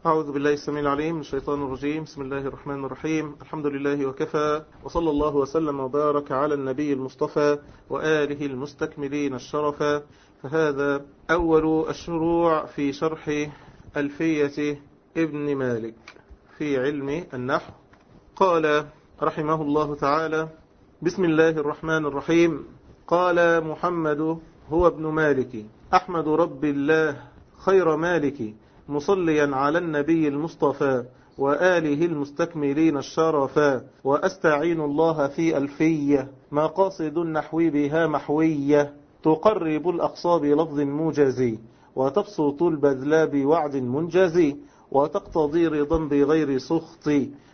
أعوذ بالله السميع العليم من الشيطان الرجيم بسم الله الرحمن الرحيم الحمد لله وكفى وصلى الله وسلم وبارك على النبي المصطفى وآله المستكملين الشرفا فهذا أول الشروع في شرح ألفية ابن مالك في علم النحو قال رحمه الله تعالى بسم الله الرحمن الرحيم قال محمد هو ابن مالك أحمد رب الله خير مالك مصليا على النبي المصطفى وآله المستكملين الشرفا وأستعين الله في ألفية ما قاصد النحو بها محوية تقرب الأقصى بلفظ موجزي وتبسط البذل بوعد منجزي وتقتضي رضا بغير سخط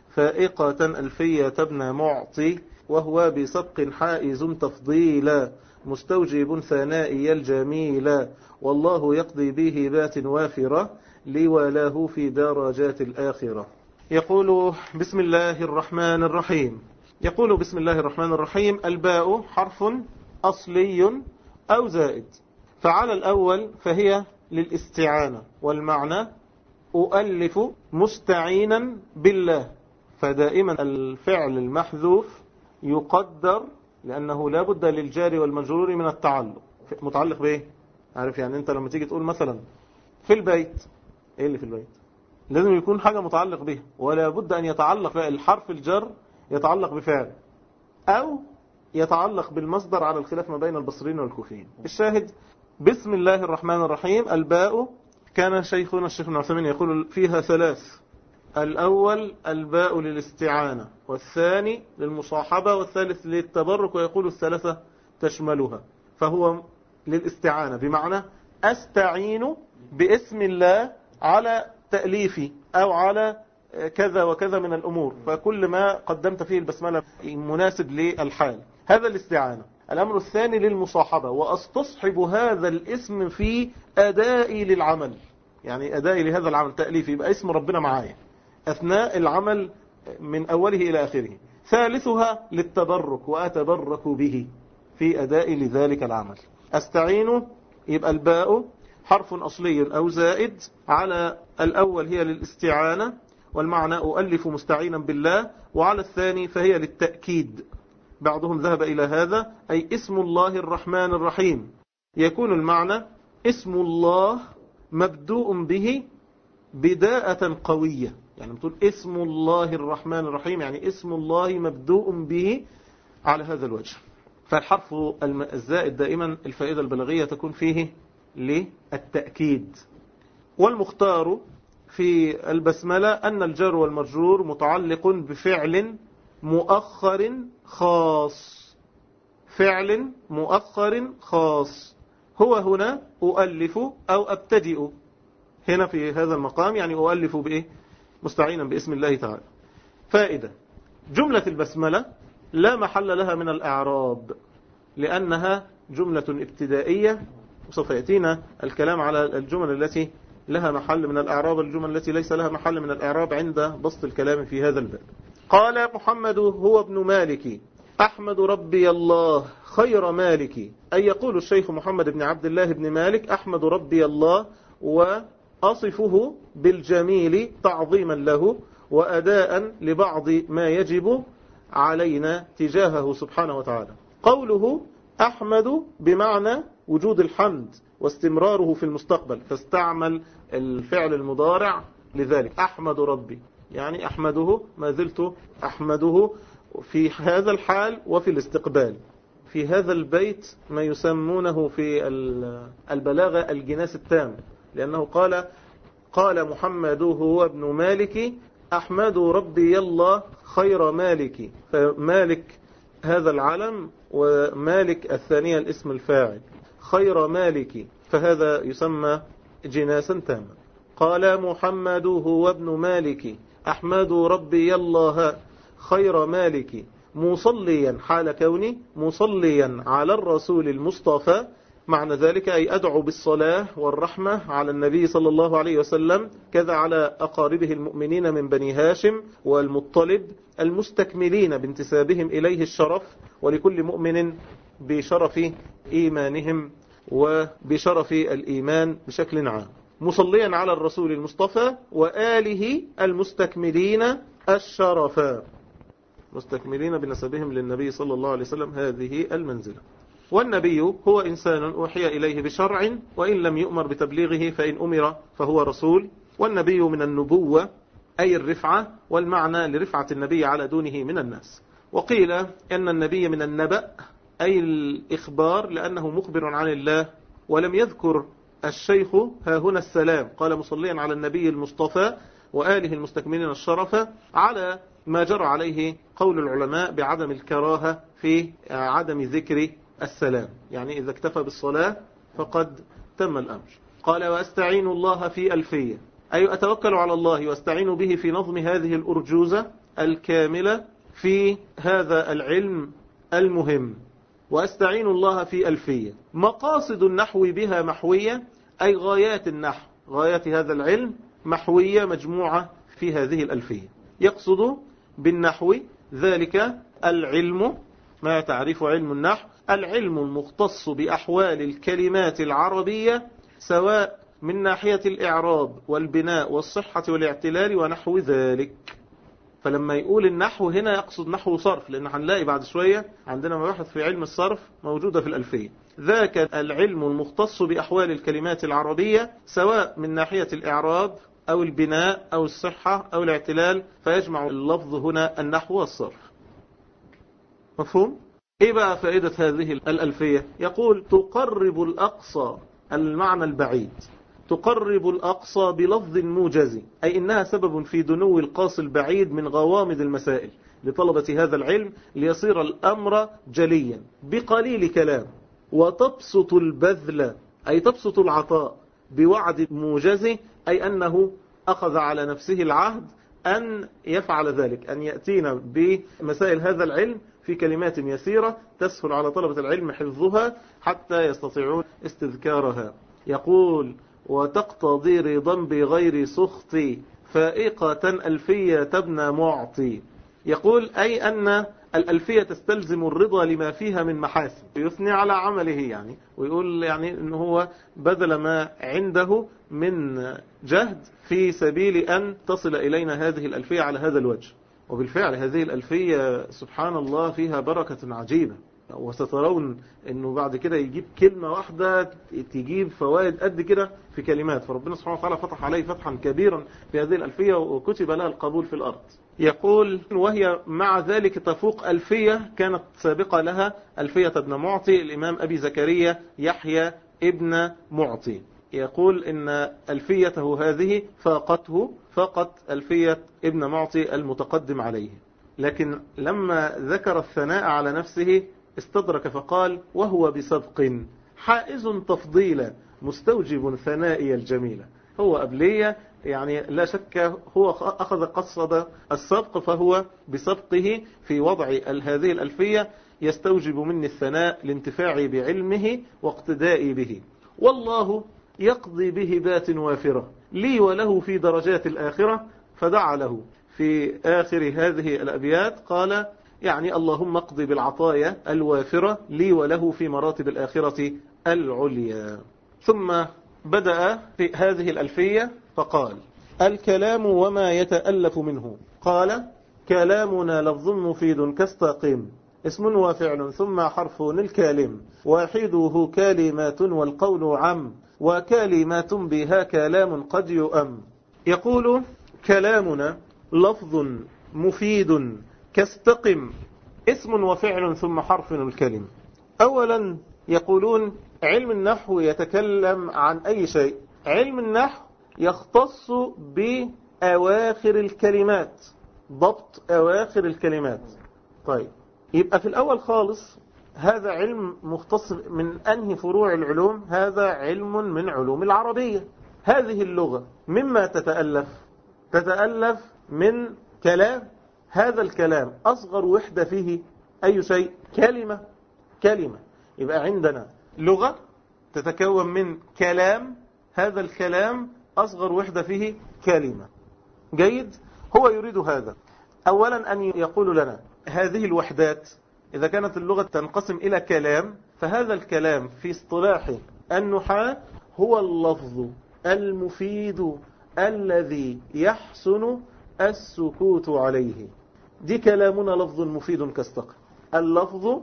فائقة ألفية ابن معطي وهو بسبق حائز تفضيلا مستوجب ثنائي الجميل والله يقضي به بات وافرة لولاه في درجات الآخرة يقول بسم الله الرحمن الرحيم يقول بسم الله الرحمن الرحيم الباء حرف أصلي أو زائد فعلى الأول فهي للاستعانة والمعنى أؤلف مستعينا بالله فدائما الفعل المحذوف يقدر لأنه لا بد للجار والمجرور من التعلق متعلق بإيه؟ عارف يعني أنت لما تيجي تقول مثلا في البيت إيه اللي في البيت لازم يكون حاجة متعلق به ولا بد أن يتعلق الحرف الجر يتعلق بفعل أو يتعلق بالمصدر على الخلاف ما بين البصريين والكوفيين الشاهد بسم الله الرحمن الرحيم الباء كان شيخنا الشيخ ابن عثمان يقول فيها ثلاث الأول الباء للاستعانة والثاني للمصاحبة والثالث للتبرك ويقول الثلاثة تشملها فهو للاستعانة بمعنى أستعين باسم الله على تأليفي أو على كذا وكذا من الأمور فكل ما قدمت فيه البسملة مناسب للحال هذا الاستعانة الأمر الثاني للمصاحبة وأستصحب هذا الاسم في أدائي للعمل يعني أدائي لهذا العمل تأليفي يبقى اسم ربنا معايا أثناء العمل من أوله إلى آخره ثالثها للتبرك وأتبرك به في أدائي لذلك العمل أستعين يبقى الباء حرف أصلي أو زائد على الأول هي للاستعانة والمعنى أؤلف مستعينا بالله وعلى الثاني فهي للتأكيد بعضهم ذهب إلى هذا أي اسم الله الرحمن الرحيم يكون المعنى اسم الله مبدوء به بداءة قوية يعني بتقول اسم الله الرحمن الرحيم يعني اسم الله مبدوء به على هذا الوجه فالحرف الزائد دائما الفائدة البلاغية تكون فيه للتأكيد والمختار في البسملة أن الجر والمجرور متعلق بفعل مؤخر خاص فعل مؤخر خاص هو هنا أؤلف أو أبتدئ هنا في هذا المقام يعني أؤلف بإيه مستعينا باسم الله تعالى فائدة جملة البسملة لا محل لها من الأعراب لأنها جملة ابتدائية وسوف يأتينا الكلام على الجمل التي لها محل من الأعراب الجمل التي ليس لها محل من الأعراب عند بسط الكلام في هذا الباب قال محمد هو ابن مالك أحمد ربي الله خير مالك أي يقول الشيخ محمد بن عبد الله بن مالك أحمد ربي الله وأصفه بالجميل تعظيما له وأداء لبعض ما يجب علينا تجاهه سبحانه وتعالى قوله أحمد بمعنى وجود الحمد واستمراره في المستقبل فاستعمل الفعل المضارع لذلك أحمد ربي يعني أحمده ما زلت أحمده في هذا الحال وفي الاستقبال في هذا البيت ما يسمونه في البلاغة الجناس التام لأنه قال قال محمد هو ابن مالك أحمد ربي الله خير مالك فمالك هذا العلم ومالك الثانية الاسم الفاعل خير مالك فهذا يسمى جناسا تاما قال محمد هو ابن مالك أحمد ربي الله خير مالك مصليا حال كوني مصليا على الرسول المصطفى معنى ذلك أي أدعو بالصلاة والرحمة على النبي صلى الله عليه وسلم كذا على أقاربه المؤمنين من بني هاشم والمطلب المستكملين بانتسابهم إليه الشرف ولكل مؤمن بشرف إيمانهم وبشرف الإيمان بشكل عام مصليا على الرسول المصطفى وآله المستكملين الشرفا مستكملين بنسبهم للنبي صلى الله عليه وسلم هذه المنزلة والنبي هو إنسان أوحي إليه بشرع وإن لم يؤمر بتبليغه فإن أمر فهو رسول والنبي من النبوة أي الرفعة والمعنى لرفعة النبي على دونه من الناس وقيل أن النبي من النبأ أي الإخبار لأنه مخبر عن الله ولم يذكر الشيخ ها هنا السلام قال مصليا على النبي المصطفى وآله المستكملين الشرف على ما جرى عليه قول العلماء بعدم الكراهة في عدم ذكر السلام يعني إذا اكتفى بالصلاة فقد تم الأمر قال وأستعين الله في ألفية أي أتوكل على الله واستعين به في نظم هذه الأرجوزة الكاملة في هذا العلم المهم وأستعين الله في ألفية مقاصد النحو بها محوية أي غايات النحو غايات هذا العلم محوية مجموعة في هذه الألفية يقصد بالنحو ذلك العلم ما تعريف علم النحو العلم المختص بأحوال الكلمات العربية سواء من ناحية الإعراب والبناء والصحة والاعتلال ونحو ذلك فلما يقول النحو هنا يقصد نحو صرف لأن هنلاقي بعد شوية عندنا مباحث في علم الصرف موجودة في الألفية ذاك العلم المختص بأحوال الكلمات العربية سواء من ناحية الإعراب أو البناء أو الصحة أو الاعتلال فيجمع اللفظ هنا النحو والصرف مفهوم؟ إيه بقى فائدة هذه الألفية؟ يقول تقرب الأقصى المعنى البعيد تقرب الأقصى بلفظ موجز أي إنها سبب في دنو القاص البعيد من غوامض المسائل لطلبة هذا العلم ليصير الأمر جليا بقليل كلام وتبسط البذل أي تبسط العطاء بوعد موجز أي أنه أخذ على نفسه العهد أن يفعل ذلك أن يأتينا بمسائل هذا العلم في كلمات يسيرة تسهل على طلبة العلم حفظها حتى يستطيعون استذكارها يقول وتقتضي رضا بغير سخط فائقة ألفية تبنى معطي يقول أي أن الألفية تستلزم الرضا لما فيها من محاسن يثني على عمله يعني ويقول يعني أنه هو بذل ما عنده من جهد في سبيل أن تصل إلينا هذه الألفية على هذا الوجه وبالفعل هذه الألفية سبحان الله فيها بركة عجيبة وسترون انه بعد كده يجيب كلمة واحدة تجيب فوائد قد كده في كلمات فربنا سبحانه وتعالى فتح عليه فتحا كبيرا في هذه الألفية وكتب لها القبول في الأرض يقول وهي مع ذلك تفوق ألفية كانت سابقة لها ألفية ابن معطي الإمام أبي زكريا يحيى ابن معطي يقول إن ألفيته هذه فاقته فقط ألفية ابن معطي المتقدم عليه لكن لما ذكر الثناء على نفسه استدرك فقال وهو بسبق حائز تفضيلا مستوجب ثنائي الجميلة هو أبلية يعني لا شك هو أخذ قصد السبق فهو بسبقه في وضع هذه الألفية يستوجب مني الثناء لانتفاعي بعلمه واقتدائي به والله يقضي بهبات وافرة لي وله في درجات الآخرة فدعا له في آخر هذه الأبيات قال يعني اللهم اقضي بالعطايا الوافرة لي وله في مراتب الآخرة العليا ثم بدأ في هذه الألفية فقال الكلام وما يتألف منه قال كلامنا لفظ مفيد كاستقيم اسم وفعل ثم حرف الكالم واحده كلمات والقول عم وكلمات بها كلام قد يؤم يقول كلامنا لفظ مفيد كاستقم اسم وفعل ثم حرف الكلم أولا يقولون علم النحو يتكلم عن أي شيء علم النحو يختص بأواخر الكلمات ضبط أواخر الكلمات طيب يبقى في الأول خالص هذا علم مختص من أنهي فروع العلوم هذا علم من علوم العربية هذه اللغة مما تتألف تتألف من كلام هذا الكلام أصغر وحدة فيه أي شيء كلمة كلمة يبقى عندنا لغة تتكون من كلام هذا الكلام أصغر وحدة فيه كلمة جيد هو يريد هذا أولا أن يقول لنا هذه الوحدات إذا كانت اللغة تنقسم إلى كلام فهذا الكلام في اصطلاح النحاة هو اللفظ المفيد الذي يحسن السكوت عليه دي كلامنا لفظ مفيد كاستقم اللفظ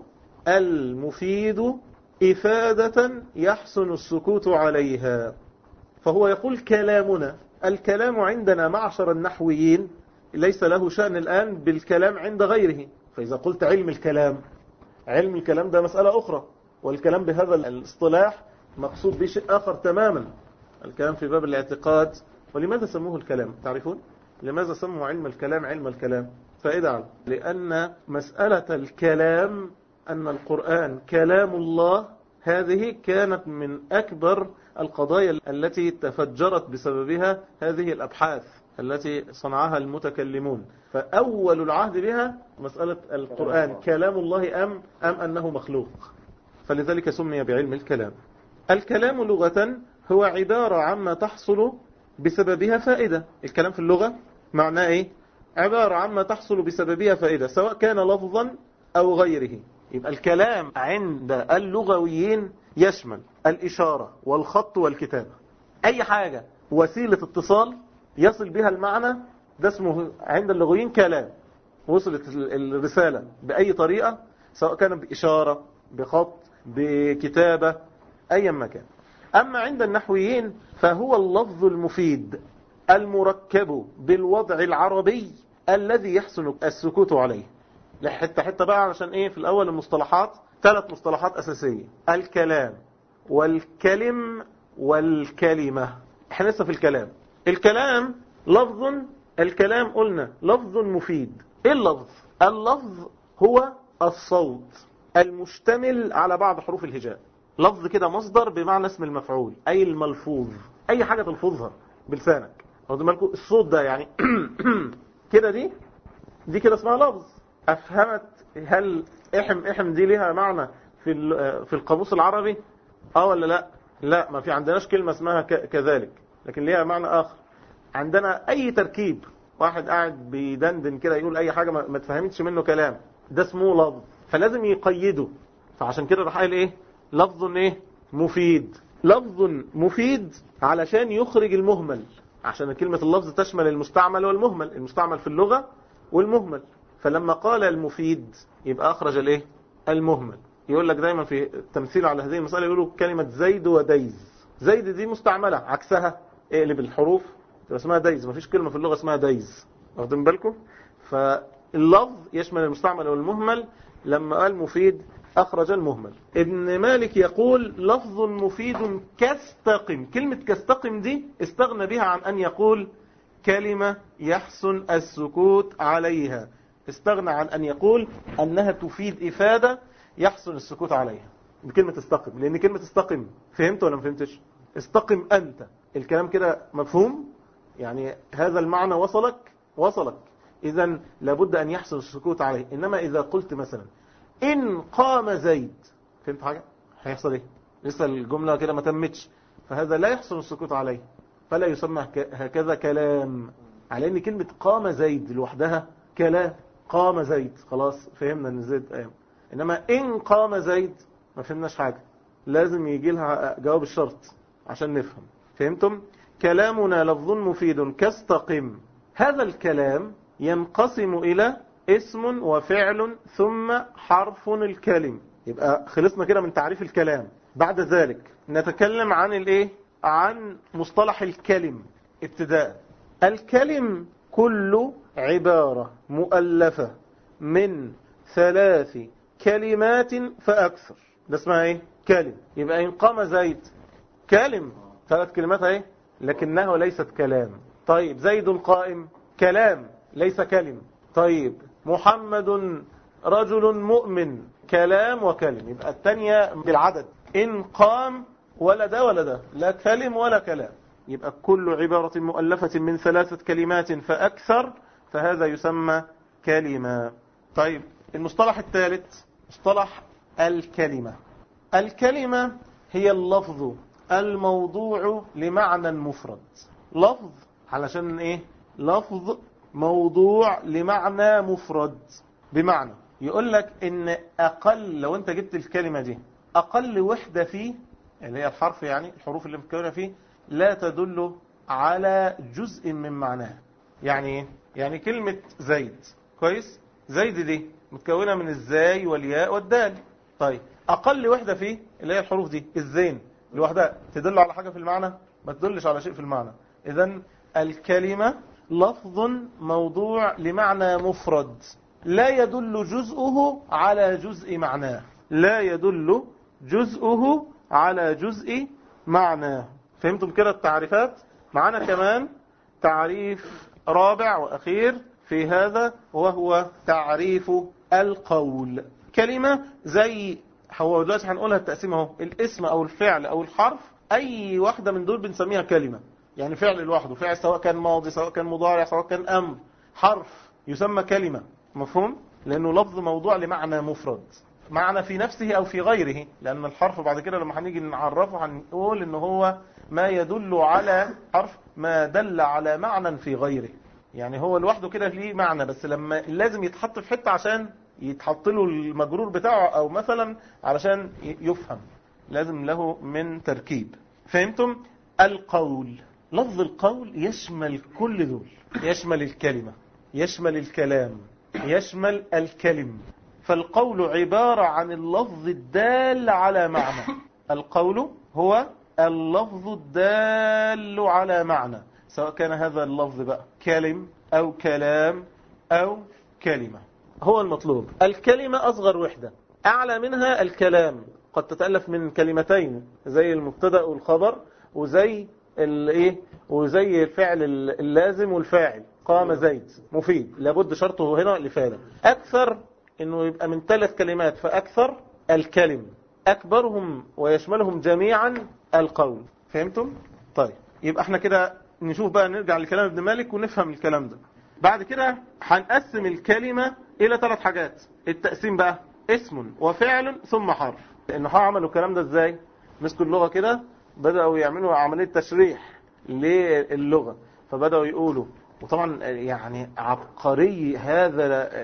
المفيد إفادة يحسن السكوت عليها فهو يقول كلامنا الكلام عندنا معشر النحويين ليس له شأن الآن بالكلام عند غيره فإذا قلت علم الكلام علم الكلام ده مسألة أخرى والكلام بهذا الاصطلاح مقصود به شيء آخر تماما الكلام في باب الاعتقاد ولماذا سموه الكلام تعرفون لماذا سموا علم الكلام علم الكلام فائدة عنه لأن مسألة الكلام أن القرآن كلام الله هذه كانت من أكبر القضايا التي تفجرت بسببها هذه الأبحاث التي صنعها المتكلمون فأول العهد بها مسألة القرآن كلام الله أم أم أنه مخلوق فلذلك سمي بعلم الكلام الكلام لغة هو عبارة عما تحصل بسببها فائدة الكلام في اللغة معناه إيه عبارة عما تحصل بسببها فائدة سواء كان لفظا أو غيره يبقى الكلام عند اللغويين يشمل الإشارة والخط والكتابة أي حاجة وسيلة اتصال يصل بها المعنى ده اسمه عند اللغويين كلام وصلت الرسالة بأي طريقة سواء كان بإشارة بخط بكتابة أيا ما كان أما عند النحويين فهو اللفظ المفيد المركب بالوضع العربي الذي يحسن السكوت عليه حتة حتة بقى علشان ايه في الاول المصطلحات ثلاث مصطلحات اساسية الكلام والكلم والكلمة احنا لسه في الكلام الكلام لفظ الكلام قلنا لفظ مفيد ايه اللفظ اللفظ هو الصوت المشتمل على بعض حروف الهجاء لفظ كده مصدر بمعنى اسم المفعول اي الملفوظ اي حاجة تلفظها بلسانك واخد بالكم الصوت ده يعني كده دي دي كده اسمها لفظ افهمت هل احم احم دي ليها معنى في في القاموس العربي اه ولا لا لا ما في عندناش كلمة اسمها كذلك لكن ليها معنى اخر عندنا اي تركيب واحد قاعد بيدندن كده يقول اي حاجة ما تفهمتش منه كلام ده اسمه لفظ فلازم يقيده فعشان كده راح قال ايه لفظ ايه مفيد لفظ مفيد علشان يخرج المهمل عشان كلمة اللفظ تشمل المستعمل والمهمل المستعمل في اللغة والمهمل فلما قال المفيد يبقى أخرج الايه المهمل يقول لك دايما في التمثيل على هذه المسألة يقولوا كلمة زيد وديز زيد دي مستعملة عكسها اقلب الحروف تبقى اسمها ديز مفيش كلمة في اللغة اسمها ديز واخدين بالكم فاللفظ يشمل المستعمل والمهمل لما قال مفيد أخرج المهمل ابن مالك يقول لفظ مفيد كاستقم كلمة كاستقم دي استغنى بها عن أن يقول كلمة يحسن السكوت عليها استغنى عن أن يقول أنها تفيد إفادة يحسن السكوت عليها بكلمة استقم لأن كلمة استقم فهمت ولا ما فهمتش استقم أنت الكلام كده مفهوم يعني هذا المعنى وصلك وصلك إذا لابد أن يحسن السكوت عليه إنما إذا قلت مثلا إن قام زيد فهمت حاجة هيحصل إيه لسه الجملة كده ما تمتش فهذا لا يحسن السكوت عليه فلا يسمى هكذا كلام على أن كلمة قام زيد لوحدها كلام قام زيد خلاص فهمنا أن زيد قام إنما إن قام زيد ما فهمناش حاجة لازم يجي لها جواب الشرط عشان نفهم فهمتم كلامنا لفظ مفيد كاستقم هذا الكلام ينقسم إلى اسم وفعل ثم حرف الكلم يبقى خلصنا كده من تعريف الكلام بعد ذلك نتكلم عن الايه عن مصطلح الكلم ابتداء الكلم كل عبارة مؤلفة من ثلاث كلمات فأكثر ده اسمها ايه كلم يبقى إن قام زيد كلم ثلاث كلمات ايه لكنها ليست كلام طيب زيد قائم كلام ليس كلم طيب محمد رجل مؤمن كلام وكلم يبقى الثانية بالعدد إن قام ولا ده ولا ده لا كلم ولا كلام يبقى كل عبارة مؤلفة من ثلاثة كلمات فأكثر فهذا يسمى كلمة طيب المصطلح الثالث مصطلح الكلمة الكلمة هي اللفظ الموضوع لمعنى مفرد لفظ علشان ايه لفظ موضوع لمعنى مفرد بمعنى يقول لك ان اقل لو انت جبت الكلمة دي اقل وحدة فيه اللي هي الحرف يعني الحروف اللي متكونة فيه لا تدل على جزء من معناها يعني ايه؟ يعني كلمة زيد كويس زيد دي متكونة من الزاي والياء والدال طيب أقل وحدة فيه اللي هي الحروف دي الزين لوحدها تدل على حاجة في المعنى ما تدلش على شيء في المعنى إذا الكلمة لفظ موضوع لمعنى مفرد لا يدل جزءه على جزء معناه لا يدل جزءه على جزء معناه فهمتم كده التعريفات معنا كمان تعريف رابع وأخير في هذا وهو تعريف القول كلمة زي هو دلوقتي هنقولها التقسيم اهو الاسم او الفعل او الحرف اي واحدة من دول بنسميها كلمة يعني فعل لوحده فعل سواء كان ماضي سواء كان مضارع سواء كان امر حرف يسمى كلمة مفهوم لانه لفظ موضوع لمعنى مفرد معنى في نفسه او في غيره لان الحرف بعد كده لما هنيجي نعرفه هنقول ان هو ما يدل على حرف ما دل على معنى في غيره يعني هو لوحده كده ليه معنى بس لما لازم يتحط في حتة عشان يتحط له المجرور بتاعه او مثلا علشان يفهم لازم له من تركيب فهمتم القول لفظ القول يشمل كل دول يشمل الكلمة يشمل الكلام يشمل الكلم فالقول عبارة عن اللفظ الدال على معنى القول هو اللفظ الدال على معنى سواء كان هذا اللفظ بقى كلم أو كلام أو كلمة هو المطلوب الكلمة أصغر وحدة أعلى منها الكلام قد تتألف من كلمتين زي المبتدا والخبر وزي الايه وزي الفعل اللازم والفاعل قام زيد مفيد لابد شرطه هنا لفعله أكثر انه يبقى من ثلاث كلمات فأكثر الكلم أكبرهم ويشملهم جميعا القول فهمتم؟ طيب يبقى احنا كده نشوف بقى نرجع لكلام ابن مالك ونفهم الكلام ده بعد كده هنقسم الكلمة إلى ثلاث حاجات التقسيم بقى اسم وفعل ثم حرف لأنه عملوا الكلام ده ازاي مسكوا اللغة كده بدأوا يعملوا عملية تشريح للغة فبدأوا يقولوا وطبعا يعني عبقري هذا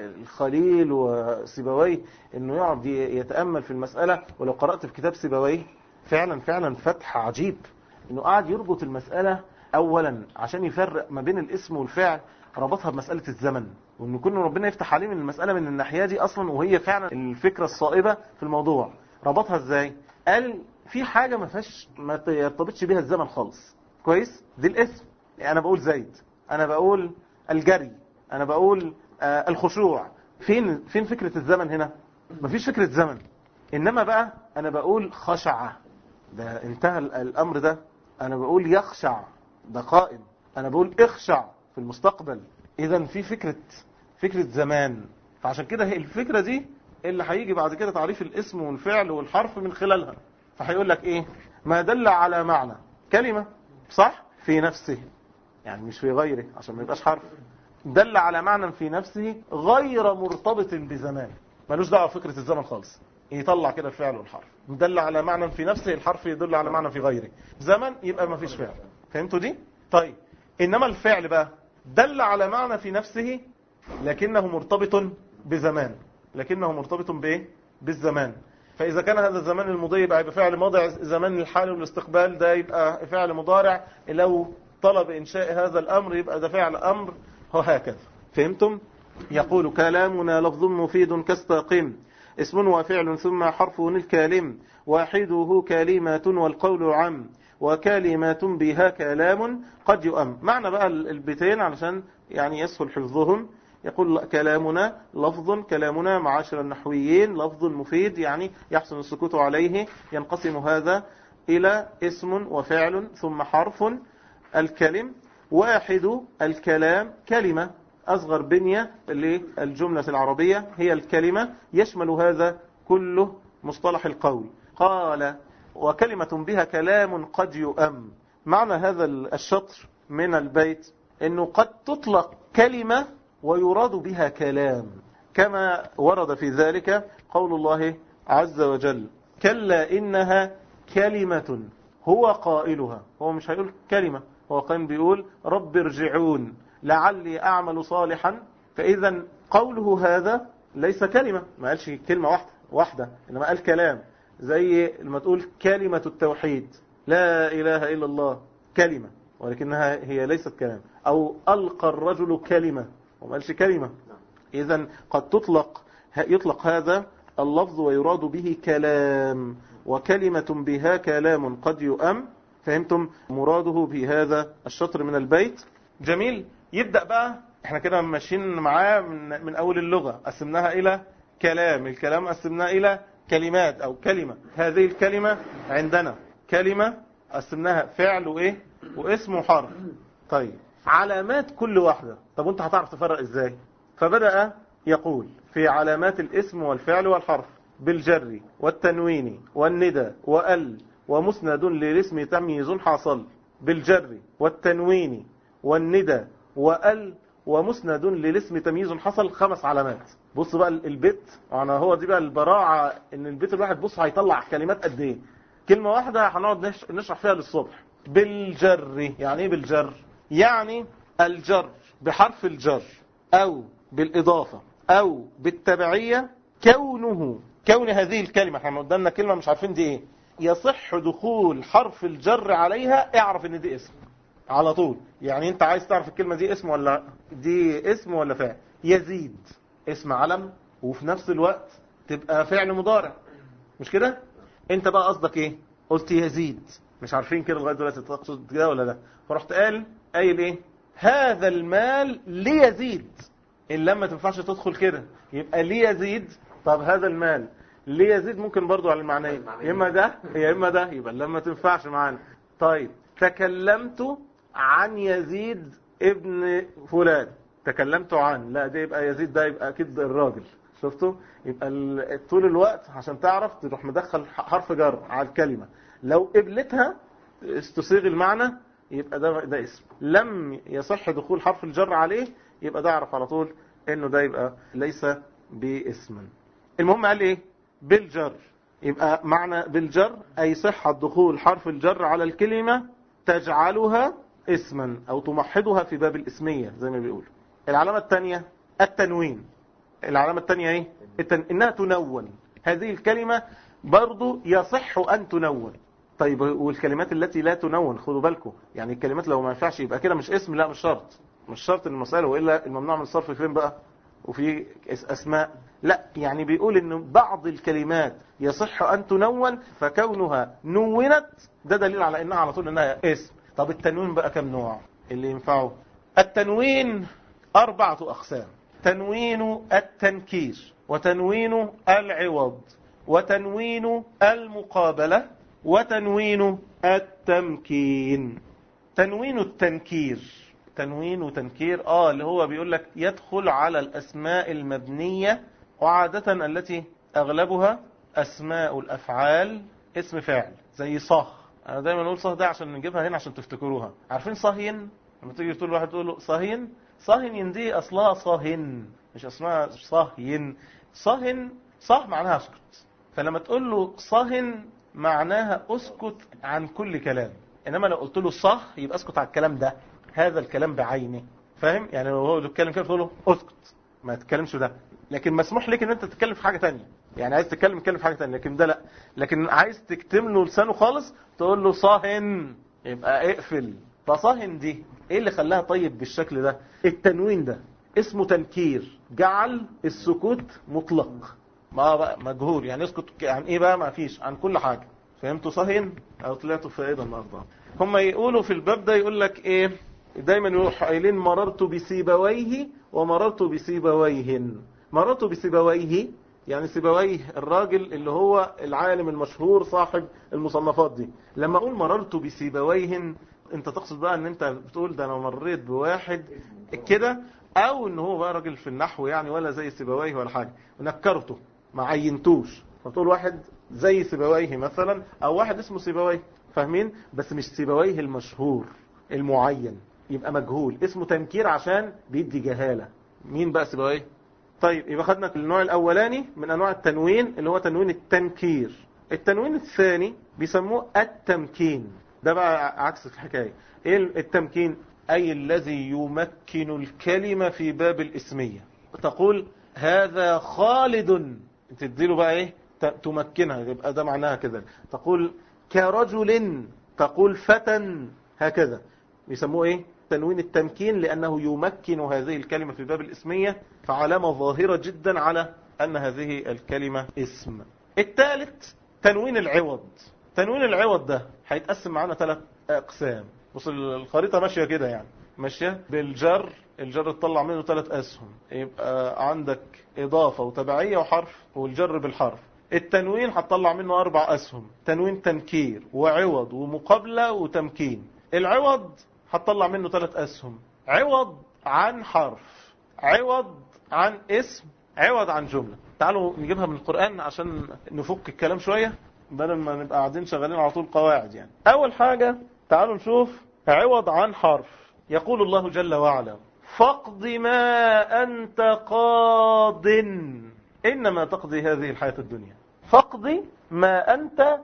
الخليل وسيبويه انه يقعد يتأمل في المسألة ولو قرأت في كتاب سيبويه فعلا فعلا فتح عجيب انه قاعد يربط المسألة اولا عشان يفرق ما بين الاسم والفعل ربطها بمسألة الزمن وان كل ربنا يفتح عليه من المسألة من الناحية دي اصلا وهي فعلا الفكرة الصائبة في الموضوع ربطها ازاي قال في حاجة ما فيهاش ما يرتبطش بيها الزمن خالص كويس دي الاسم انا بقول زيد انا بقول الجري انا بقول آه الخشوع فين فين فكرة الزمن هنا مفيش فكرة زمن انما بقى انا بقول خشع ده انتهى الامر ده انا بقول يخشع ده قائم انا بقول اخشع في المستقبل اذا في فكرة فكرة زمان فعشان كده هي الفكرة دي اللي هيجي بعد كده تعريف الاسم والفعل والحرف من خلالها فهيقول لك ايه ما دل على معنى كلمة صح في نفسه يعني مش في غيره عشان ما يبقاش حرف دل على معنى في نفسه غير مرتبط بزمان ملوش دعوه بفكره الزمن خالص يطلع كده الفعل والحرف دل على معنى في نفسه الحرف يدل على معنى في غيره زمن يبقى ما فيش فعل فهمتوا دي طيب انما الفعل بقى دل على معنى في نفسه لكنه مرتبط بزمان لكنه مرتبط بايه بالزمان فإذا كان هذا الزمان المضي يبقى يبقى فعل ماضي زمان الحال والاستقبال ده يبقى فعل مضارع لو طلب إنشاء هذا الأمر يبقى ده فعل أمر وهكذا فهمتم؟ يقول كلامنا لفظ مفيد كاستقم اسم وفعل ثم حرف الكالم واحده كلمات والقول عم وكلمات بها كلام قد يؤم معنى بقى البيتين علشان يعني يسهل حفظهم يقول كلامنا لفظ كلامنا معاشر النحويين لفظ مفيد يعني يحسن السكوت عليه ينقسم هذا إلى اسم وفعل ثم حرف الكلم واحد الكلام كلمة أصغر بنية للجملة العربية هي الكلمة يشمل هذا كله مصطلح القول قال وكلمة بها كلام قد يؤم معنى هذا الشطر من البيت أنه قد تطلق كلمة ويراد بها كلام كما ورد في ذلك قول الله عز وجل كلا إنها كلمة هو قائلها هو مش هيقول كلمة هو قائم بيقول رب ارجعون لعلي أعمل صالحا فإذا قوله هذا ليس كلمة ما قالش كلمة واحدة واحدة إنما قال كلام زي لما تقول كلمة التوحيد لا إله إلا الله كلمة ولكنها هي ليست كلام أو ألقى الرجل كلمة وما قالش كلمة إذا قد تطلق يطلق هذا اللفظ ويراد به كلام وكلمة بها كلام قد يؤم فهمتم مراده بهذا الشطر من البيت جميل يبدأ بقى احنا كده ماشيين معاه من, من أول اللغة قسمناها إلى كلام الكلام قسمناه إلى كلمات أو كلمة هذه الكلمة عندنا كلمة قسمناها فعل وإيه واسم وحرف طيب علامات كل واحدة طب وانت هتعرف تفرق ازاي فبدأ يقول في علامات الاسم والفعل والحرف بالجر والتنوين والندى وال ومسند للاسم تمييز حاصل بالجر والتنوين والندى وال ومسند للاسم تمييز حصل خمس علامات بص بقى البيت انا هو دي بقى البراعة ان البيت الواحد بص هيطلع كلمات قد ايه كلمة واحدة هنقعد نشرح فيها للصبح بالجر يعني ايه بالجر يعني الجر بحرف الجر او بالاضافة او بالتبعية كونه كون هذه الكلمة احنا قدامنا كلمة مش عارفين دي ايه يصح دخول حرف الجر عليها اعرف ان دي اسم على طول يعني انت عايز تعرف الكلمة دي اسم ولا دي اسم ولا فعل يزيد اسم علم وفي نفس الوقت تبقى فعل مضارع مش كده انت بقى قصدك ايه قلت يزيد مش عارفين كده لغايه دلوقتي تقصد كده ولا لا فرحت قال قايل ايه هذا المال ليزيد الا ما تنفعش تدخل كده يبقى ليزيد طب هذا المال ليزيد ممكن برضو على المعنيين يا اما ده يا اما ده يبقى لما تنفعش معانا طيب تكلمت عن يزيد ابن فلان تكلمت عن لا ده يبقى يزيد ده يبقى اكيد الراجل شفتوا يبقى طول الوقت عشان تعرف تروح مدخل حرف جر على الكلمة لو قبلتها استصيغ المعنى يبقى ده ده اسم لم يصح دخول حرف الجر عليه يبقى ده اعرف على طول انه ده يبقى ليس باسما المهم قال ايه بالجر يبقى معنى بالجر اي صحة دخول حرف الجر على الكلمة تجعلها اسما او تمحضها في باب الاسمية زي ما بيقول العلامة الثانية التنوين العلامة الثانية ايه التن... انها تنون هذه الكلمة برضو يصح ان تنون طيب والكلمات التي لا تنون خدوا بالكم يعني الكلمات لو ما ينفعش يبقى كده مش اسم لا مش شرط مش شرط المسألة وإلا الممنوع من الصرف فين بقى وفي أسماء لا يعني بيقول ان بعض الكلمات يصح أن تنون فكونها نونت ده دليل على انها على طول انها اسم طب التنوين بقى كم نوع اللي ينفعه التنوين أربعة أقسام تنوين التنكير وتنوين العوض وتنوين المقابلة وتنوين التمكين تنوين التنكير تنوين وتنكير اه اللي هو بيقول لك يدخل على الأسماء المبنية وعادة التي أغلبها أسماء الأفعال اسم فاعل زي صه أنا دايما نقول صه ده عشان نجيبها هنا عشان تفتكروها عارفين صهين لما تيجي تقول واحد تقول له صهين صهين دي أصلها صهن مش اسمها صهين صهن صه معناها اسكت فلما تقول له صهن معناها اسكت عن كل كلام انما لو قلت له صح يبقى اسكت عن الكلام ده هذا الكلام بعينه فاهم يعني لو هو بيتكلم كده تقول له اسكت ما تتكلمش ده لكن مسموح لك ان انت تتكلم في حاجه تانية يعني عايز تتكلم تتكلم في حاجه تانية لكن ده لا لكن عايز تكتم له لسانه خالص تقول له صاهن يبقى اقفل فصاهن دي ايه اللي خلاها طيب بالشكل ده التنوين ده اسمه تنكير جعل السكوت مطلق ما بقى مجهول يعني اسكت عن ايه بقى ما فيش عن كل حاجة فهمتوا صهين او طلعتوا فائدة النهارده هم يقولوا في الباب ده يقول لك ايه دايما يروح قايلين مررت بسيبويه ومررت بسيبويهن مررت بسيبويه يعني سيبويه الراجل اللي هو العالم المشهور صاحب المصنفات دي لما اقول مررت بسيبويهن انت تقصد بقى ان انت بتقول ده انا مريت بواحد كده او ان هو بقى راجل في النحو يعني ولا زي سيبويه ولا حاجة ونكرته ما عينتوش فتقول واحد زي سيبويه مثلا او واحد اسمه سيبويه فاهمين بس مش سيبويه المشهور المعين يبقى مجهول اسمه تنكير عشان بيدي جهالة مين بقى سيبويه طيب يبقى خدنا النوع الاولاني من انواع التنوين اللي هو تنوين التنكير التنوين الثاني بيسموه التمكين ده بقى عكس الحكاية ايه التمكين اي الذي يمكن الكلمة في باب الاسمية تقول هذا خالد تديله بقى ايه تمكنها يبقى ده معناها كده تقول كرجل تقول فتى هكذا يسموه ايه تنوين التمكين لأنه يمكن هذه الكلمة في باب الاسمية فعلامة ظاهرة جدا على أن هذه الكلمة اسم الثالث تنوين العوض تنوين العوض ده هيتقسم معانا ثلاث أقسام بص الخريطة ماشية كده يعني ماشية بالجر الجر تطلع منه ثلاث أسهم يبقى عندك إضافة وتبعية وحرف والجر بالحرف التنوين هتطلع منه أربع أسهم تنوين تنكير وعوض ومقابلة وتمكين العوض هتطلع منه ثلاث أسهم عوض عن حرف عوض عن اسم عوض عن جملة تعالوا نجيبها من القرآن عشان نفك الكلام شوية بدل ما نبقى قاعدين شغالين على طول قواعد يعني أول حاجة تعالوا نشوف عوض عن حرف يقول الله جل وعلا فاقض ما أنت قاض إنما تقضي هذه الحياة الدنيا فاقض ما أنت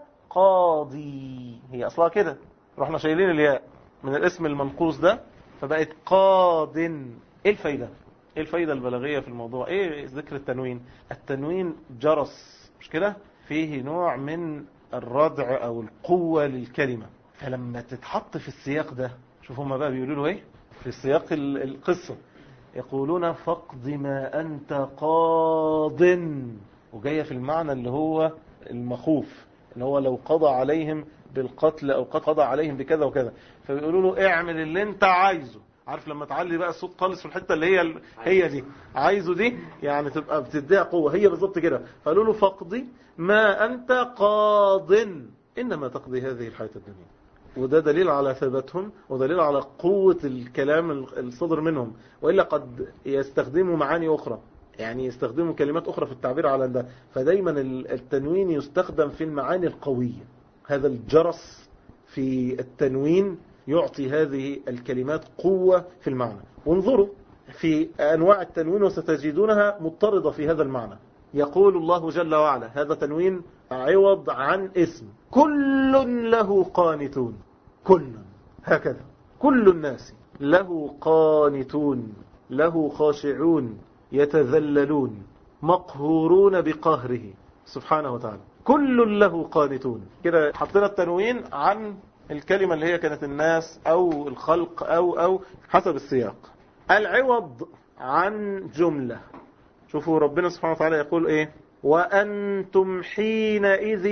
قاضي هي أصلها كده رحنا شايلين الياء من الاسم المنقوص ده فبقت قاض ايه الفايدة ايه الفايدة البلاغية في الموضوع ايه ذكر التنوين التنوين جرس مش كده فيه نوع من الردع او القوة للكلمة فلما تتحط في السياق ده شوفوا ما بقى بيقولوا له ايه في سياق القصة يقولون فقد ما أنت قاض وجاية في المعنى اللي هو المخوف ان هو لو قضى عليهم بالقتل او قضى عليهم بكذا وكذا فبيقولوا له اعمل اللي انت عايزه عارف لما تعلي بقى الصوت خالص في الحته اللي هي هي دي عايزه دي يعني تبقى بتديها قوه هي بالظبط كده فقالوا له فقضي ما انت قاض انما تقضي هذه الحياه الدنيا وده دليل على ثباتهم ودليل على قوة الكلام الصدر منهم وإلا قد يستخدموا معاني أخرى يعني يستخدموا كلمات أخرى في التعبير على ده فدايما التنوين يستخدم في المعاني القوية هذا الجرس في التنوين يعطي هذه الكلمات قوة في المعنى وانظروا في أنواع التنوين وستجدونها مضطردة في هذا المعنى يقول الله جل وعلا هذا تنوين عوض عن اسم كل له قانتون كل هكذا كل الناس له قانتون له خاشعون يتذللون مقهورون بقهره سبحانه وتعالى كل له قانتون كده حطينا التنوين عن الكلمة اللي هي كانت الناس أو الخلق أو أو حسب السياق العوض عن جملة شوفوا ربنا سبحانه وتعالى يقول إيه وأنتم حينئذ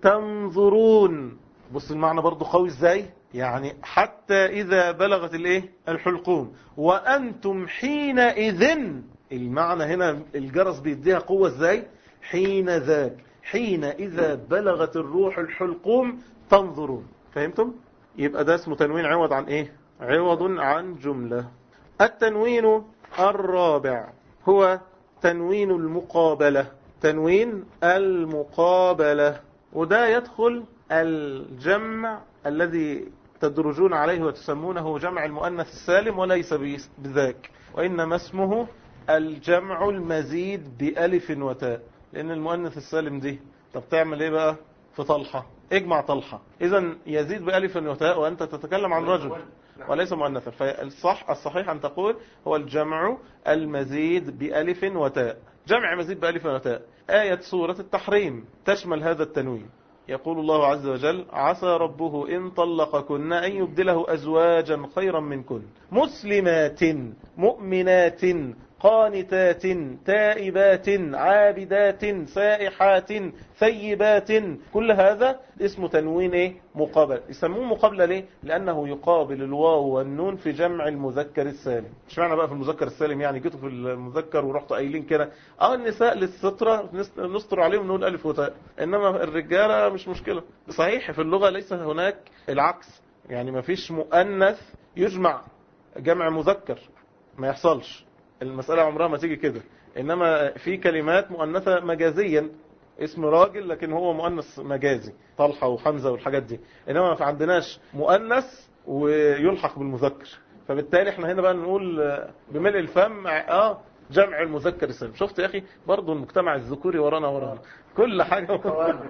تنظرون بص المعنى برضو قوي ازاي يعني حتى إذا بلغت الايه الحلقوم وأنتم حينئذ المعنى هنا الجرس بيديها قوة ازاي حين ذاك حين إذا بلغت الروح الحلقوم تنظرون فهمتم يبقى ده اسمه تنوين عوض عن ايه عوض عن جملة التنوين الرابع هو تنوين المقابلة تنوين المقابلة وده يدخل الجمع الذي تدرجون عليه وتسمونه جمع المؤنث السالم وليس بذاك وإنما اسمه الجمع المزيد بألف وتاء لأن المؤنث السالم دي طب تعمل ايه بقى في طلحة اجمع طلحة اذا يزيد بألف وتاء وأنت تتكلم عن رجل وليس مؤنثا فالصح الصحيح أن تقول هو الجمع المزيد بألف وتاء جمع مزيد بألف وتاء آية سورة التحريم تشمل هذا التنوين يقول الله عز وجل عسى ربه إن طلقكن أن يبدله أزواجا خيرا منكن مسلمات مؤمنات قانتات تائبات عابدات سائحات ثيبات كل هذا اسمه تنوين ايه مقابل يسموه مقابلة ليه لأنه يقابل الواو والنون في جمع المذكر السالم مش معنى بقى في المذكر السالم يعني جيتوا في المذكر ورحتوا قايلين كده اه النساء للسترة نستر عليهم نقول ألف وتاء إنما الرجالة مش مشكلة صحيح في اللغة ليس هناك العكس يعني ما فيش مؤنث يجمع جمع مذكر ما يحصلش المسألة عمرها ما تيجي كده إنما في كلمات مؤنثة مجازيا اسم راجل لكن هو مؤنث مجازي طلحة وحمزة والحاجات دي إنما ما عندناش مؤنث ويلحق بالمذكر فبالتالي احنا هنا بقى نقول بملء الفم اه جمع المذكر السالم شفت يا أخي برضو المجتمع الذكوري ورانا ورانا كل حاجة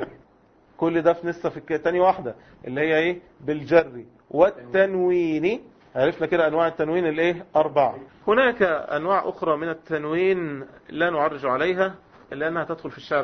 كل ده في لسه في تاني واحدة اللي هي ايه بالجر والتنوين عرفنا كده أنواع التنوين الايه أربعة هناك أنواع أخرى من التنوين لا نعرج عليها إلا أنها تدخل في الشعر فقط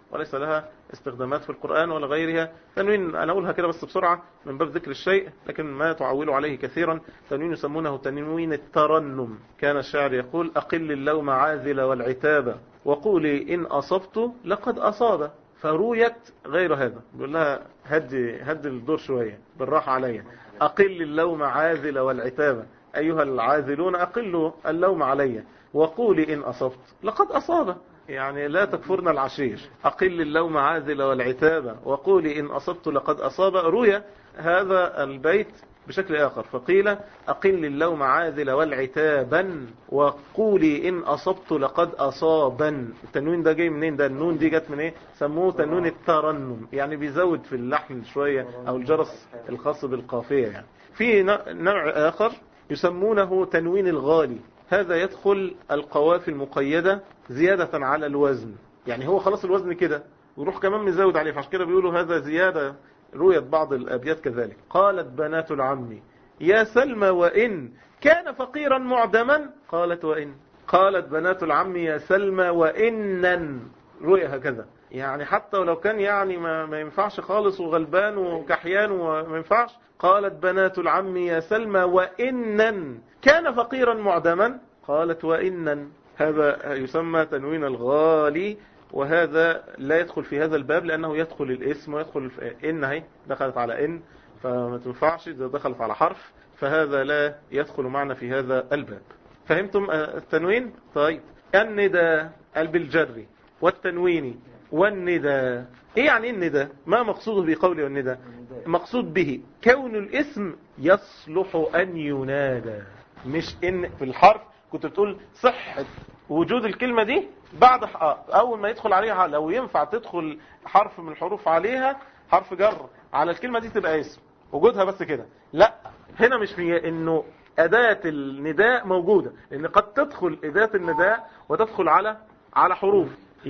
وليس لها استخدامات في القرآن ولا غيرها تنوين أنا أقولها كده بس بسرعة من باب ذكر الشيء لكن ما تعول عليه كثيرا تنوين يسمونه تنوين الترنم كان الشاعر يقول أقل اللوم عاذل والعتاب وقولي إن أصبت لقد أصاب فرويت غير هذا بيقول لها هدي هدي الدور شوية بالراحة عليا أقل اللوم عاذل والعتاب أيها العاذلون أقلوا اللوم علي وقولي إن أصبت لقد أصاب يعني لا تكفرن العشير أقل اللوم عاذل والعتاب وقولي إن أصبت لقد أصاب روي هذا البيت بشكل آخر فقيل أقل اللوم عاذل والعتابا وقولي إن أصبت لقد أصابا التنوين ده جاي منين ده النون دي جت من ايه سموه تنوين الترنم يعني بيزود في اللحن شوية أو الجرس الخاص بالقافية يعني في نوع آخر يسمونه تنوين الغالي هذا يدخل القوافي المقيدة زيادة على الوزن يعني هو خلاص الوزن كده ويروح كمان مزود عليه فعشان كده بيقولوا هذا زيادة رويت بعض الأبيات كذلك قالت بنات العم يا سلمى وإن كان فقيرا معدما قالت وإن قالت بنات العم يا سلمى وإنا روي هكذا يعني حتى ولو كان يعني ما, ما ينفعش خالص وغلبان وكحيان وما ينفعش قالت بنات العم يا سلمى وإنا كان فقيرا معدما قالت وإنا هذا يسمى تنوين الغالي وهذا لا يدخل في هذا الباب لأنه يدخل الاسم ويدخل في إن هي دخلت على إن فما تنفعش إذا دخلت على حرف فهذا لا يدخل معنا في هذا الباب فهمتم التنوين طيب الندى بالجر والتنوين والندى ايه يعني الندى ما مقصوده بقوله والندى مقصود به كون الاسم يصلح ان ينادى مش ان في الحرف كنت بتقول صحة وجود الكلمة دي بعد اول ما يدخل عليها لو ينفع تدخل حرف من الحروف عليها حرف جر على الكلمة دي تبقى اسم وجودها بس كده لا هنا مش في انه اداة النداء موجودة لان قد تدخل اداة النداء وتدخل على على حروف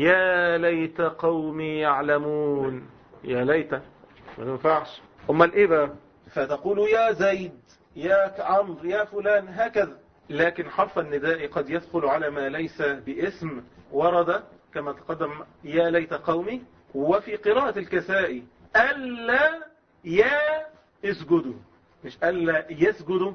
يا ليت قومي يعلمون يا ليت ما ينفعش امال ايه بقى فتقول يا زيد يا عمرو يا فلان هكذا لكن حرف النداء قد يدخل على ما ليس باسم ورد كما تقدم يا ليت قومي وفي قراءة الكسائي ألا يا اسجدوا مش ألا يسجدوا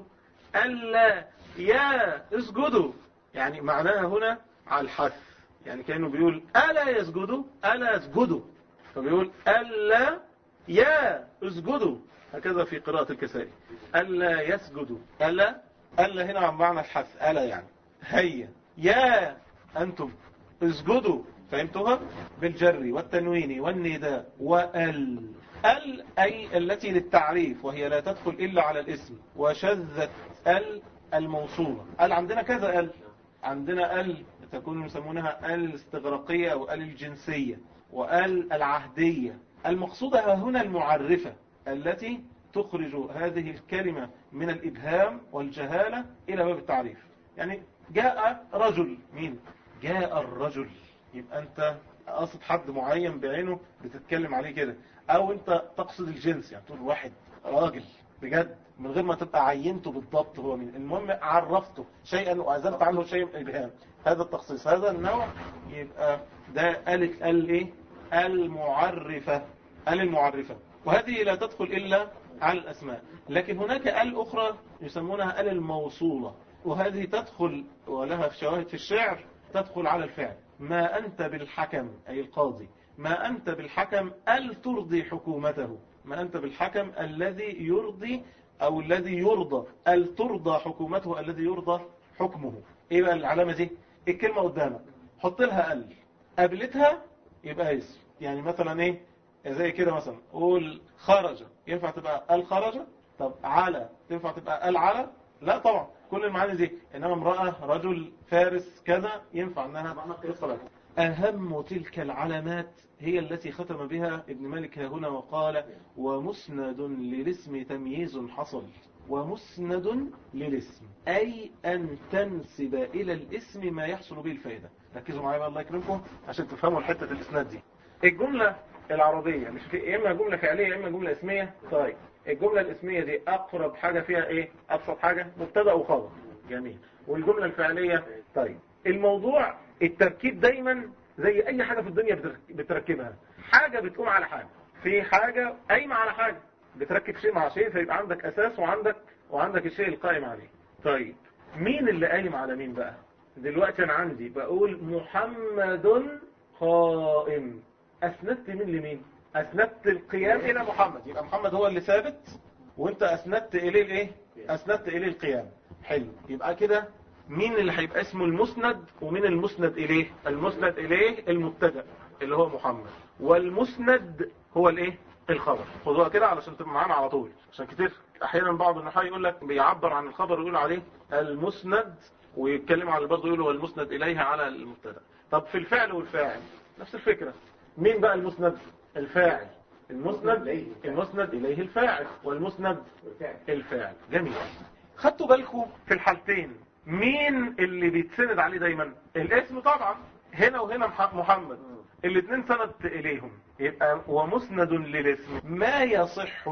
ألا يا اسجدوا يعني معناها هنا على الحث يعني كأنه بيقول ألا يسجدوا ألا يسجدوا فبيقول ألا يا اسجدوا هكذا في قراءة الكسائي ألا يسجدوا ألا ألا هنا عن معنى الحث ألا يعني هيا يا أنتم اسجدوا فهمتوها بالجر والتنوين والنداء وال ال أي التي للتعريف وهي لا تدخل إلا على الاسم وشذت ال الموصولة ال عندنا كذا ال عندنا ال تكون يسمونها ال الاستغراقية أو ال الجنسية وال العهدية المقصودة هنا المعرفة التي تخرج هذه الكلمة من الإبهام والجهالة إلى باب التعريف يعني جاء رجل مين جاء الرجل يبقى أنت قصد حد معين بعينه بتتكلم عليه كده أو أنت تقصد الجنس يعني تقول واحد راجل بجد من غير ما تبقى عينته بالضبط هو مين المهم عرفته شيئا وأزلت عنه شيء من الإبهام هذا التخصيص هذا النوع يبقى ده قالت قال إيه المعرفة قال المعرفة وهذه لا تدخل إلا على الأسماء لكن هناك ال أخرى يسمونها ال الموصولة وهذه تدخل ولها في شواهد في الشعر تدخل على الفعل ما أنت بالحكم أي القاضي ما أنت بالحكم ال ترضي حكومته ما أنت بالحكم الذي يرضي أو الذي يرضى ال ترضى حكومته الذي يرضى حكمه إيه بقى العلامة دي الكلمة قدامك حط لها ال قابلتها يبقى اسم يعني مثلا ايه زي كده مثلا قول خرج ينفع تبقى الخرج طب على تنفع تبقى العلى لا طبعا كل المعاني دي انما امرأة رجل فارس كذا ينفع انها تدخل أهم تلك العلامات هي التي ختم بها ابن مالك هنا وقال ومسند للاسم تمييز حصل ومسند للاسم أي أن تنسب إلى الاسم ما يحصل به الفائدة ركزوا معايا بقى الله يكرمكم عشان تفهموا الحتة الإسناد دي الجملة العربية مش في إما جملة فعلية إما جملة اسمية طيب الجملة الاسمية دي أقرب حاجة فيها إيه أبسط حاجة مبتدا وخبر جميل والجملة الفعلية طيب الموضوع التركيب دايما زي اي حاجة في الدنيا بتر- بتركبها حاجة بتقوم على حاجة في حاجة قايمة على حاجة بتركب شيء مع شيء فيبقى عندك اساس وعندك وعندك الشيء القائم عليه طيب مين اللي قايم على مين بقى دلوقتي انا عندي بقول محمد قائم اسندت مين لمين اسندت القيام الى محمد يبقى محمد هو اللي ثابت وانت اسندت اليه الايه اسندت اليه القيام حلو يبقى كده مين اللي هيبقى اسمه المسند ومين المسند اليه المسند اليه المبتدا اللي هو محمد والمسند هو الايه الخبر خدوها كده علشان تبقى معانا على طول عشان كتير احيانا بعض النحاة يقول لك بيعبر عن الخبر يقول عليه المسند ويتكلم على برضه يقول هو المسند اليه على المبتدا طب في الفعل والفاعل نفس الفكرة مين بقى المسند الفاعل المسند المسند اليه الفاعل والمسند الفاعل جميل خدتوا بالكم في الحالتين مين اللي بيتسند عليه دايما الاسم طبعا هنا وهنا مح- محمد الاثنين سند اليهم يبقى ومسند للاسم ما يصح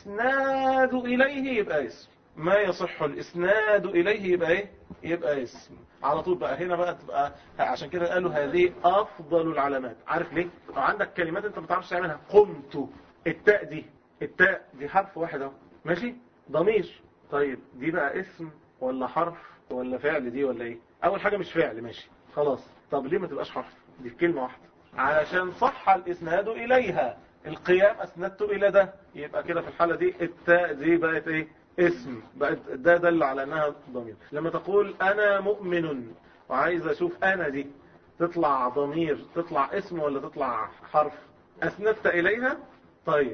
الاسناد اليه يبقى اسم ما يصح الاسناد اليه يبقى ايه يبقى اسم على طول بقى هنا بقى تبقى عشان كده قالوا هذه افضل العلامات عارف ليه لو عندك كلمات انت ما بتعرفش تعملها قمت التاء دي التاء دي حرف واحد اهو ماشي ضمير طيب دي بقى اسم ولا حرف ولا فعل دي ولا ايه اول حاجة مش فعل ماشي خلاص طب ليه ما تبقاش حرف دي كلمة واحدة علشان صح الاسناد اليها القيام اسندته الى ده يبقى كده في الحالة دي التاء دي بقت ايه اسم بقت ده دل على انها ضمير لما تقول انا مؤمن وعايز اشوف انا دي تطلع ضمير تطلع اسم ولا تطلع حرف اسندت اليها طيب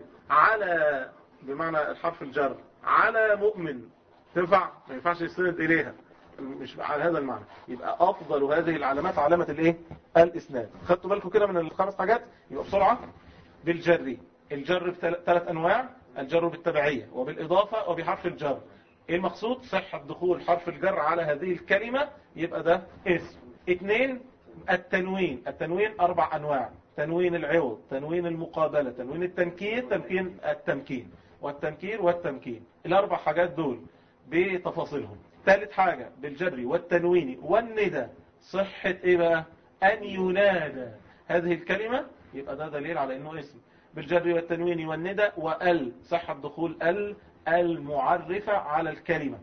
على بمعنى الحرف الجر على مؤمن تنفع ما ينفعش يستند اليها مش على هذا المعنى يبقى افضل هذه العلامات علامة الايه الاسناد خدتوا بالكم كده من الخمس حاجات يبقى بسرعة بالجر الجر بثلاث انواع الجر بالتبعية وبالاضافة وبحرف الجر ايه المقصود صحة دخول حرف الجر على هذه الكلمة يبقى ده اسم اثنين التنوين التنوين اربع انواع تنوين العوض تنوين المقابلة تنوين التنكير تنكين التمكين والتنكير والتمكين الاربع حاجات دول بتفاصيلهم ثالث حاجة بالجر والتنوين والندى صحة ايه بقى ان ينادى هذه الكلمة يبقى ده دليل على انه اسم بالجر والتنوين والندى وال صحة دخول ال المعرفة على الكلمة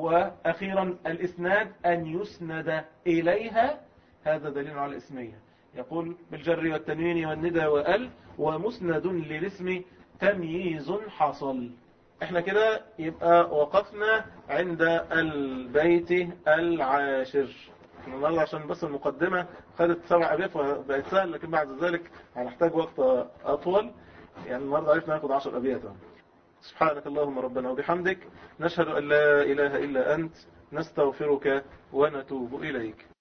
واخيرا الاسناد ان يسند اليها هذا دليل على الاسمية يقول بالجر والتنوين والندى وال ومسند للاسم تمييز حصل احنا كده يبقى وقفنا عند البيت العاشر النهارده عشان بس المقدمة خدت سبع أبيات وبقت سهل لكن بعد ذلك هنحتاج وقت أطول يعني النهارده عرفنا ناخد عشر أبيات سبحانك اللهم ربنا وبحمدك نشهد أن لا إله إلا أنت نستغفرك ونتوب إليك